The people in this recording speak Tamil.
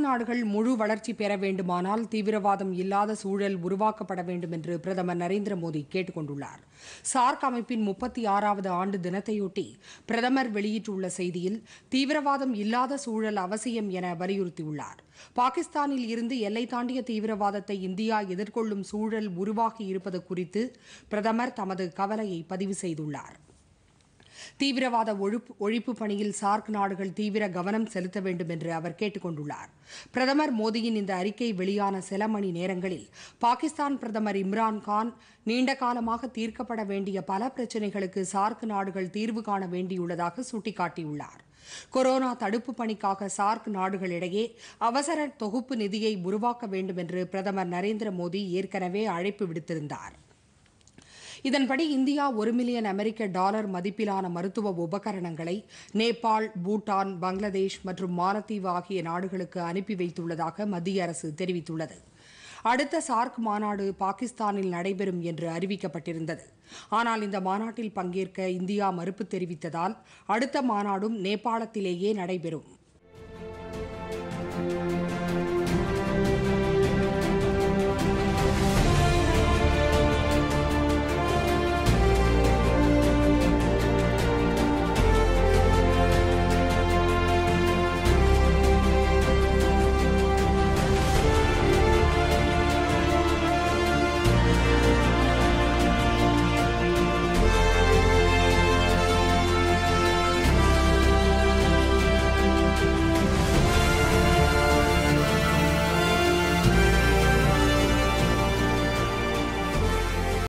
நாடுகள் முழு வளர்ச்சி பெற வேண்டுமானால் தீவிரவாதம் இல்லாத சூழல் உருவாக்கப்பட வேண்டும் என்று பிரதமர் நரேந்திர மோடி கேட்டுக் கொண்டுள்ளார் சார்க் அமைப்பின் முப்பத்தி ஆறாவது ஆண்டு தினத்தையொட்டி பிரதமர் வெளியிட்டுள்ள செய்தியில் தீவிரவாதம் இல்லாத சூழல் அவசியம் என வலியுறுத்தியுள்ளார் பாகிஸ்தானில் இருந்து எல்லை தாண்டிய தீவிரவாதத்தை இந்தியா எதிர்கொள்ளும் சூழல் உருவாகி இருப்பது குறித்து பிரதமர் தமது கவலையை பதிவு செய்துள்ளார் தீவிரவாத ஒழிப்பு ஒழிப்பு பணியில் சார்க் நாடுகள் தீவிர கவனம் செலுத்த வேண்டும் என்று அவர் கேட்டுக் கொண்டுள்ளார் பிரதமர் மோடியின் இந்த அறிக்கை வெளியான சில மணி நேரங்களில் பாகிஸ்தான் பிரதமர் இம்ரான் கான் நீண்ட காலமாக தீர்க்கப்பட வேண்டிய பல பிரச்சினைகளுக்கு சார்க் நாடுகள் தீர்வு காண வேண்டியுள்ளதாக சுட்டிக்காட்டியுள்ளார் கொரோனா தடுப்பு பணிக்காக சார்க் நாடுகளிடையே அவசர தொகுப்பு நிதியை உருவாக்க வேண்டும் என்று பிரதமர் நரேந்திர மோடி ஏற்கனவே அழைப்பு விடுத்திருந்தார் இதன்படி இந்தியா ஒரு மில்லியன் அமெரிக்க டாலர் மதிப்பிலான மருத்துவ உபகரணங்களை நேபாள் பூட்டான் பங்களாதேஷ் மற்றும் மாலத்தீவு ஆகிய நாடுகளுக்கு அனுப்பி வைத்துள்ளதாக மத்திய அரசு தெரிவித்துள்ளது அடுத்த சார்க் மாநாடு பாகிஸ்தானில் நடைபெறும் என்று அறிவிக்கப்பட்டிருந்தது ஆனால் இந்த மாநாட்டில் பங்கேற்க இந்தியா மறுப்பு தெரிவித்ததால் அடுத்த மாநாடும் நேபாளத்திலேயே நடைபெறும்